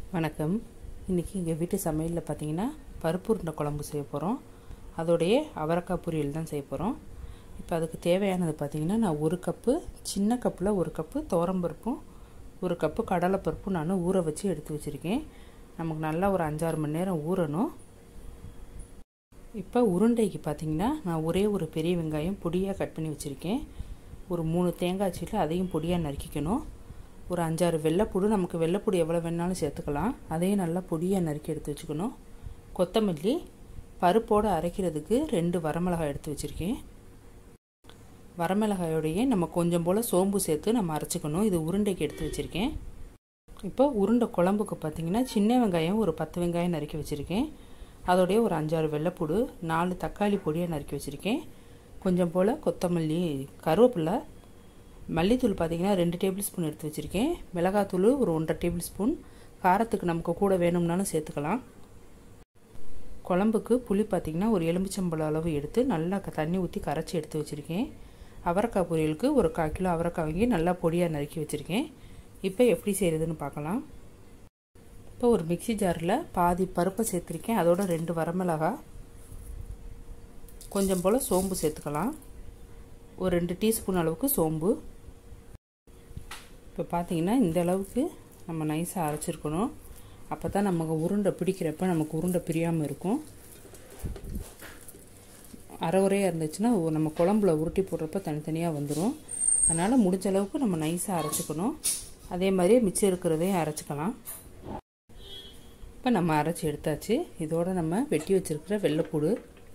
வணக்கம் இன்றைக்கி எங்கள் வீட்டு சமையலில் பார்த்தீங்கன்னா பருப்பு உருண்டை குழம்பு செய்ய போகிறோம் அதோடைய அவரைக்காய் பொரியல் தான் செய்ய போகிறோம் இப்போ அதுக்கு தேவையானது பார்த்திங்கன்னா நான் ஒரு கப்பு சின்ன கப்பில் ஒரு கப்பு துவரம்பருப்பும் ஒரு கப்பு கடலைப்பருப்பும் நான் ஊற வச்சு எடுத்து வச்சுருக்கேன் நமக்கு நல்லா ஒரு அஞ்சாறு மணி நேரம் ஊறணும் இப்போ உருண்டைக்கு பார்த்திங்கன்னா நான் ஒரே ஒரு பெரிய வெங்காயம் பொடியாக கட் பண்ணி வச்சுருக்கேன் ஒரு மூணு தேங்காய் சீட்டில் அதையும் பொடியாக நறுக்கிக்கணும் ஒரு அஞ்சாறு வெள்ளைப்பூடு நமக்கு வெள்ளைப்பூடு எவ்வளோ வேணாலும் சேர்த்துக்கலாம் அதையும் நல்லா பொடியாக நறுக்கி எடுத்து வச்சுக்கணும் கொத்தமல்லி பருப்போடு அரைக்கிறதுக்கு ரெண்டு வரமிளகாய் எடுத்து வச்சுருக்கேன் வரமிளகாயோடையே நம்ம கொஞ்சம் போல் சோம்பு சேர்த்து நம்ம அரைச்சிக்கணும் இது உருண்டைக்கு எடுத்து வச்சுருக்கேன் இப்போ உருண்டை குழம்புக்கு பார்த்திங்கன்னா சின்ன வெங்காயம் ஒரு பத்து வெங்காயம் நறுக்கி வச்சுருக்கேன் அதோடைய ஒரு அஞ்சாறு வெள்ளைப்பூடு நாலு தக்காளி பொடியாக நறுக்கி வச்சுருக்கேன் கொஞ்சம் போல் கொத்தமல்லி கருவேப்பிலை மல்லித்தூள் பார்த்திங்கன்னா ரெண்டு டேபிள் ஸ்பூன் எடுத்து வச்சுருக்கேன் மிளகாத்தூள் ஒரு ஒன்றரை டேபிள் ஸ்பூன் காரத்துக்கு நமக்கு கூட வேணும்னாலும் சேர்த்துக்கலாம் குழம்புக்கு புளி பார்த்திங்கன்னா ஒரு எலுமிச்சம்பழம் அளவு எடுத்து நல்லா தண்ணி ஊற்றி கரைச்சி எடுத்து வச்சுருக்கேன் அவரைக்காய் பொரியலுக்கு ஒரு கால் கிலோ அவரைக்காய் வாங்கி நல்லா பொடியாக நறுக்கி வச்சுருக்கேன் இப்போ எப்படி செய்கிறதுன்னு பார்க்கலாம் இப்போ ஒரு மிக்சி ஜாரில் பாதி பருப்பை சேர்த்துருக்கேன் அதோட ரெண்டு வரமிளகா கொஞ்சம் போல் சோம்பு சேர்த்துக்கலாம் ஒரு ரெண்டு டீஸ்பூன் அளவுக்கு சோம்பு இப்போ பார்த்தீங்கன்னா இந்த அளவுக்கு நம்ம நைஸாக அரைச்சிருக்கணும் அப்போ தான் நமக்கு உருண்டை பிடிக்கிறப்ப நமக்கு உருண்டை பிரியாமல் இருக்கும் அரை உரையாக இருந்துச்சுன்னா நம்ம குழம்புல உருட்டி போடுறப்ப தனித்தனியாக வந்துடும் அதனால் முடிஞ்ச அளவுக்கு நம்ம நைஸாக அரைச்சிக்கணும் அதே மாதிரியே மிச்சம் இருக்கிறதையும் அரைச்சிக்கலாம் இப்போ நம்ம அரைச்சி எடுத்தாச்சு இதோடு நம்ம வெட்டி வச்சுருக்கிற வெள்ளைப்பூடு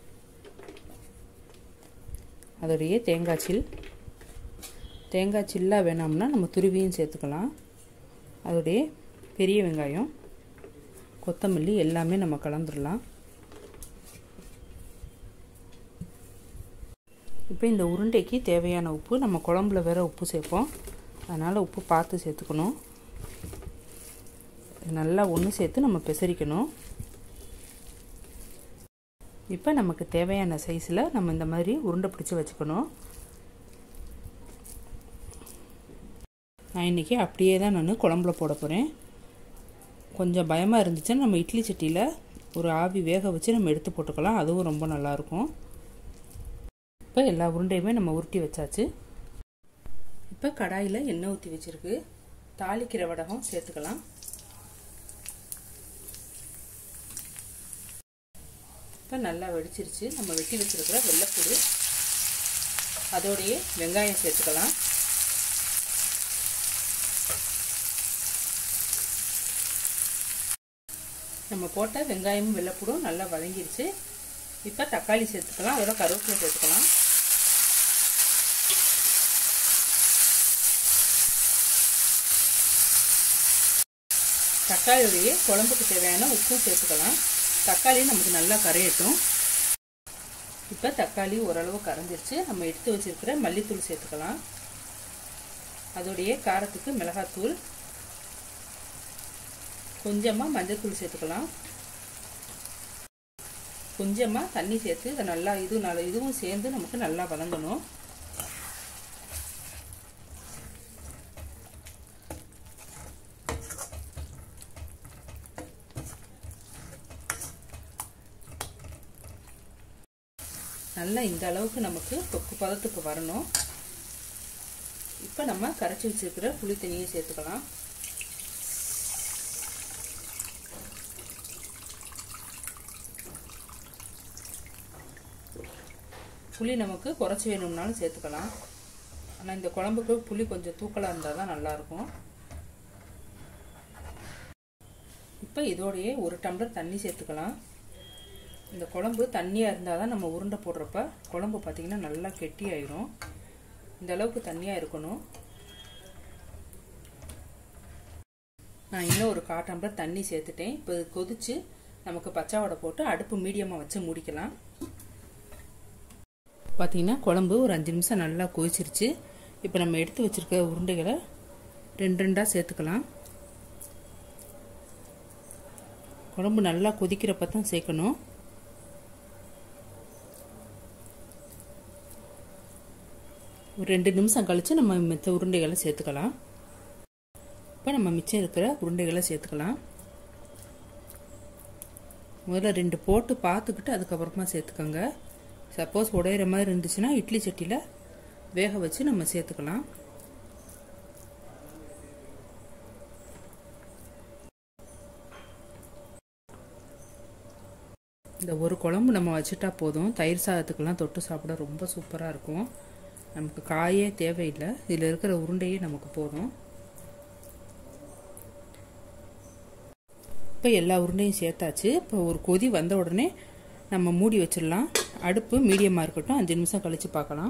அதோடைய தேங்காய் சில் தேங்காய் சில்லாக வேணாம்னா நம்ம துருவியும் சேர்த்துக்கலாம் அதோடைய பெரிய வெங்காயம் கொத்தமல்லி எல்லாமே நம்ம கலந்துடலாம் இப்போ இந்த உருண்டைக்கு தேவையான உப்பு நம்ம குழம்புல வேறு உப்பு சேர்ப்போம் அதனால் உப்பு பார்த்து சேர்த்துக்கணும் நல்லா ஒன்று சேர்த்து நம்ம பெசரிக்கணும் இப்போ நமக்கு தேவையான சைஸில் நம்ம இந்த மாதிரி உருண்டை பிடிச்சி வச்சுக்கணும் நான் இன்றைக்கி அப்படியே தான் நான் குழம்புல போட போகிறேன் கொஞ்சம் பயமாக இருந்துச்சுன்னா நம்ம இட்லி சட்டியில் ஒரு ஆவி வேக வச்சு நம்ம எடுத்து போட்டுக்கலாம் அதுவும் ரொம்ப நல்லாயிருக்கும் இப்போ எல்லா உருண்டையுமே நம்ம உருட்டி வச்சாச்சு இப்போ கடாயில் எண்ணெய் ஊற்றி வச்சுருக்கு தாளிக்கிற வடகம் சேர்த்துக்கலாம் இப்போ நல்லா வெடிச்சிருச்சு நம்ம வெட்டி வச்சுருக்கிற வெள்ளைப்பூடு அதோடையே வெங்காயம் சேர்த்துக்கலாம் நம்ம போட்ட வெங்காயமும் வெள்ளைப்பூடும் நல்லா வதங்கிருச்சு இப்போ தக்காளி சேர்த்துக்கலாம் அதோட கருவேப்பிலை சேர்த்துக்கலாம் தக்காளியோடைய குழம்புக்கு தேவையான உப்பும் சேர்த்துக்கலாம் தக்காளி நமக்கு நல்லா கரையட்டும் இப்போ தக்காளி ஓரளவு கரைஞ்சிருச்சு நம்ம எடுத்து வச்சிருக்கிற மல்லித்தூள் சேர்த்துக்கலாம் அதோடைய காரத்துக்கு மிளகாத்தூள் கொஞ்சமாக மஞ்சத்தூள் சேர்த்துக்கலாம் கொஞ்சமாக தண்ணி சேர்த்து இதை நல்லா இது நல்ல இதுவும் சேர்ந்து நமக்கு நல்லா வதங்கணும் நல்லா இந்த அளவுக்கு நமக்கு தொக்கு பதத்துக்கு வரணும் இப்போ நம்ம கரைச்சி வச்சுருக்கிற புளி தண்ணியை சேர்த்துக்கலாம் புளி நமக்கு குறைச்சி வேணும்னாலும் சேர்த்துக்கலாம் ஆனால் இந்த குழம்புக்கு புளி கொஞ்சம் தூக்கலாக இருந்தால் தான் நல்லாயிருக்கும் இப்போ இதோடையே ஒரு டம்ளர் தண்ணி சேர்த்துக்கலாம் இந்த குழம்பு தண்ணியாக இருந்தால் தான் நம்ம உருண்டை போடுறப்ப குழம்பு பார்த்திங்கன்னா நல்லா கெட்டி ஆயிரும் இந்த அளவுக்கு தண்ணியாக இருக்கணும் நான் இன்னும் ஒரு கால் டம்ளர் தண்ணி சேர்த்துட்டேன் இப்போ கொதிச்சு நமக்கு பச்சை வடை போட்டு அடுப்பு மீடியமாக வச்சு முடிக்கலாம் பார்த்திங்கன்னா குழம்பு ஒரு அஞ்சு நிமிஷம் நல்லா கொதிச்சிருச்சு இப்போ நம்ம எடுத்து வச்சுருக்க உருண்டைகளை ரெண்டு ரெண்டாக சேர்த்துக்கலாம் குழம்பு நல்லா கொதிக்கிறப்ப தான் சேர்க்கணும் ஒரு ரெண்டு நிமிஷம் கழித்து நம்ம மித்த உருண்டைகளை சேர்த்துக்கலாம் இப்போ நம்ம மிச்சம் இருக்கிற உருண்டைகளை சேர்த்துக்கலாம் முதல்ல ரெண்டு போட்டு பார்த்துக்கிட்டு அதுக்கப்புறமா சேர்த்துக்கோங்க சப்போஸ் உடையிற மாதிரி இருந்துச்சுன்னா இட்லி சட்டியில் வேக வச்சு நம்ம சேர்த்துக்கலாம் இந்த ஒரு குழம்பு நம்ம வச்சுட்டா போதும் தயிர் சாதத்துக்கெல்லாம் தொட்டு சாப்பிட ரொம்ப சூப்பராக இருக்கும் நமக்கு காயே தேவையில்லை இதில் இருக்கிற உருண்டையே நமக்கு போதும் இப்போ எல்லா உருண்டையும் சேர்த்தாச்சு இப்போ ஒரு கொதி வந்த உடனே நம்ம மூடி வச்சிடலாம் அடுப்பு மீடியமாக இருக்கட்டும் அஞ்சு நிமிஷம் கழித்து பார்க்கலாம்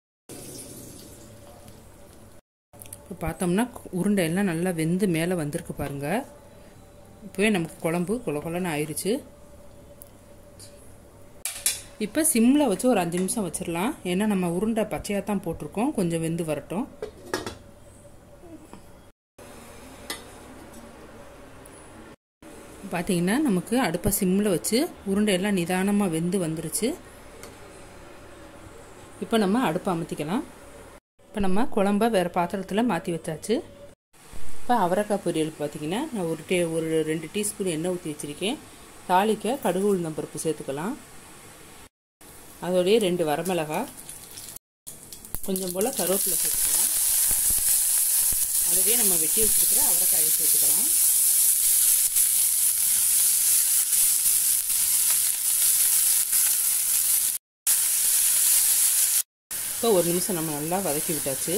இப்போ பார்த்தோம்னா உருண்டை எல்லாம் நல்லா வெந்து மேலே வந்திருக்கு பாருங்கள் இப்போவே நமக்கு குழம்பு கொல கொலன்னு ஆயிடுச்சு இப்போ சிம்மில் வச்சு ஒரு அஞ்சு நிமிஷம் வச்சிடலாம் ஏன்னா நம்ம உருண்டை பச்சையாக தான் போட்டிருக்கோம் கொஞ்சம் வெந்து வரட்டும் பார்த்தீங்கன்னா நமக்கு அடுப்பை சிம்மில் வச்சு உருண்டை எல்லாம் நிதானமாக வெந்து வந்துருச்சு இப்போ நம்ம அடுப்பை அமர்த்திக்கலாம் இப்போ நம்ம குழம்ப வேறு பாத்திரத்தில் மாற்றி வச்சாச்சு இப்போ அவரைக்காய் பொரியலுக்கு பார்த்தீங்கன்னா நான் ஒரு டே ஒரு ரெண்டு டீஸ்பூன் எண்ணெய் ஊற்றி வச்சுருக்கேன் தாளிக்க கடுகு உளுந்தம்பருப்பு சேர்த்துக்கலாம் அதோடைய ரெண்டு வரமிளகாய் கொஞ்சம் போல் கருவேப்பிலை சேர்த்துக்கலாம் அதுவே நம்ம வெட்டி வச்சுருக்கிற அவரைக்காயை சேர்த்துக்கலாம் இப்போ ஒரு நிமிஷம் நம்ம நல்லா வதக்கி விட்டாச்சு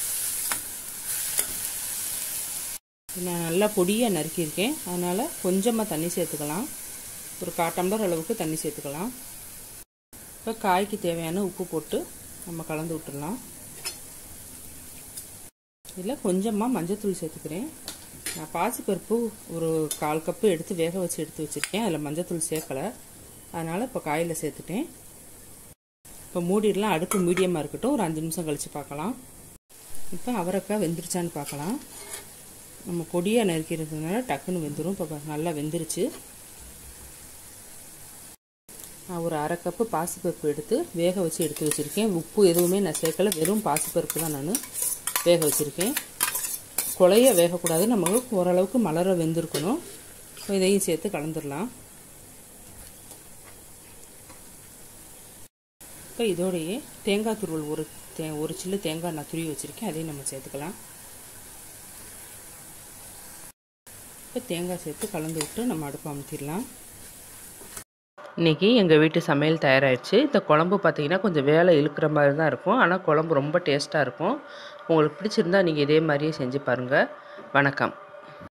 நான் நல்லா பொடியாக நறுக்கியிருக்கேன் அதனால் கொஞ்சமாக தண்ணி சேர்த்துக்கலாம் ஒரு கால் டம்ளர் அளவுக்கு தண்ணி சேர்த்துக்கலாம் இப்போ காய்க்கு தேவையான உப்பு போட்டு நம்ம கலந்து விட்டுடலாம் இதில் கொஞ்சமாக மஞ்சத்தூள் சேர்த்துக்கிறேன் நான் பாசிப்பருப்பு ஒரு கால் கப்பு எடுத்து வேக வச்சு எடுத்து வச்சுருக்கேன் அதில் மஞ்சத்தூள் சேர்க்கலை அதனால் இப்போ காயில் சேர்த்துட்டேன் இப்போ மூடிடலாம் அடுப்பு மீடியமாக இருக்கட்டும் ஒரு அஞ்சு நிமிஷம் கழித்து பார்க்கலாம் இப்போ அவரைக்காய் வெந்துருச்சான்னு பார்க்கலாம் நம்ம பொடியாக நறுக்கிறதுனால டக்குன்னு வெந்துடும் இப்போ நல்லா வெந்துருச்சு நான் ஒரு அரை கப்பு பாசிப்பருப்பு எடுத்து வேக வச்சு எடுத்து வச்சுருக்கேன் உப்பு எதுவுமே நான் சேர்க்கல வெறும் பாசிப்பருப்பு தான் நான் வேக வச்சுருக்கேன் குழைய வேகக்கூடாது நமக்கு ஓரளவுக்கு மலர வெந்திருக்கணும் இப்போ இதையும் சேர்த்து கலந்துடலாம் இப்போ இதோடையே தேங்காய் துருவல் ஒரு தே ஒரு சில்லு தேங்காய் நான் துருவி வச்சுருக்கேன் அதையும் நம்ம சேர்த்துக்கலாம் இப்போ தேங்காய் சேர்த்து கலந்து விட்டு நம்ம அடுப்பு அமுத்திடலாம் இன்றைக்கி எங்கள் வீட்டு சமையல் தயாராகிடுச்சு இந்த குழம்பு பார்த்திங்கன்னா கொஞ்சம் வேலை இழுக்கிற மாதிரி தான் இருக்கும் ஆனால் குழம்பு ரொம்ப டேஸ்ட்டாக இருக்கும் உங்களுக்கு பிடிச்சிருந்தா நீங்கள் இதே மாதிரியே செஞ்சு பாருங்கள் வணக்கம்